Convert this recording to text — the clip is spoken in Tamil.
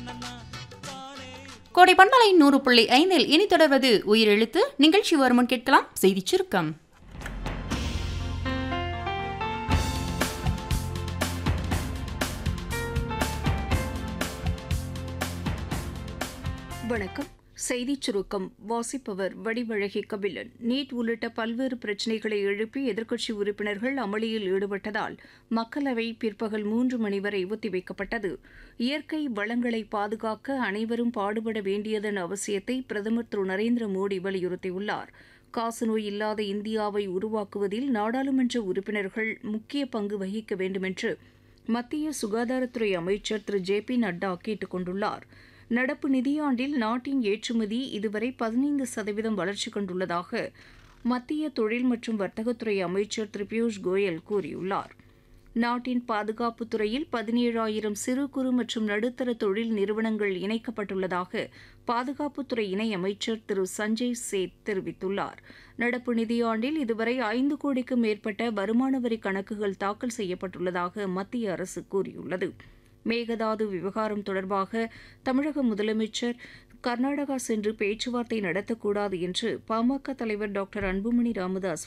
கோடை பண்பலை நூறு புள்ளி ஐந்தில் இனி தொடர்வது உயிரெழுத்து நிகழ்ச்சி வருமுன் கேட்கலாம் செய்திச் சுருக்கம் வணக்கம் செய்திச் சுருக்கம் வாசிப்பவர் வடிவழகி கபிலன் நீட் உள்ளிட்ட பல்வேறு பிரச்சினைகளை எழுப்பி எதிர்க்கட்சி உறுப்பினர்கள் அமளியில் ஈடுபட்டதால் மக்களவை பிற்பகல் மூன்று மணி வரை ஒத்திவைக்கப்பட்டது இயற்கை வளங்களை பாதுகாக்க அனைவரும் பாடுபட வேண்டியதன் அவசியத்தை பிரதமர் திரு நரேந்திர மோடி வலியுறுத்தியுள்ளார் காசநோய் இல்லாத இந்தியாவை உருவாக்குவதில் நாடாளுமன்ற உறுப்பினர்கள் முக்கிய பங்கு வகிக்க வேண்டுமென்று மத்திய சுகாதாரத்துறை அமைச்சர் திரு ஜே பி நட்டா கேட்டுக் கொண்டுள்ளார் நடப்பு நிதியாண்டில் நாட்டின் ஏற்றுமதி இதுவரை பதினைந்து சதவீதம் வளர்ச்சி கண்டுள்ளதாக மத்திய தொழில் மற்றும் வர்த்தகத்துறை அமைச்சர் திரு பியூஷ் கோயல் கூறியுள்ளார் நாட்டின் பாதுகாப்புத் துறையில் பதினேழாயிரம் சிறு குறு மற்றும் நடுத்தர தொழில் நிறுவனங்கள் இணைக்கப்பட்டுள்ளதாக பாதுகாப்புத்துறை இணையமைச்சர் திரு சஞ்சய் சேத் தெரிவித்துள்ளார் நடப்பு நிதியாண்டில் இதுவரை ஐந்து கோடிக்கும் மேற்பட்ட வருமான வரி கணக்குகள் தாக்கல் செய்யப்பட்டுள்ளதாக மத்திய அரசு கூறியுள்ளது மேகதாது விவகாரம் தொடர்பாக தமிழக முதலமைச்சர் கர்நாடகா சென்று பேச்சுவார்த்தை நடத்தக்கூடாது என்று பாமக தலைவர் டாக்டர் அன்புமணி ராமதாஸ்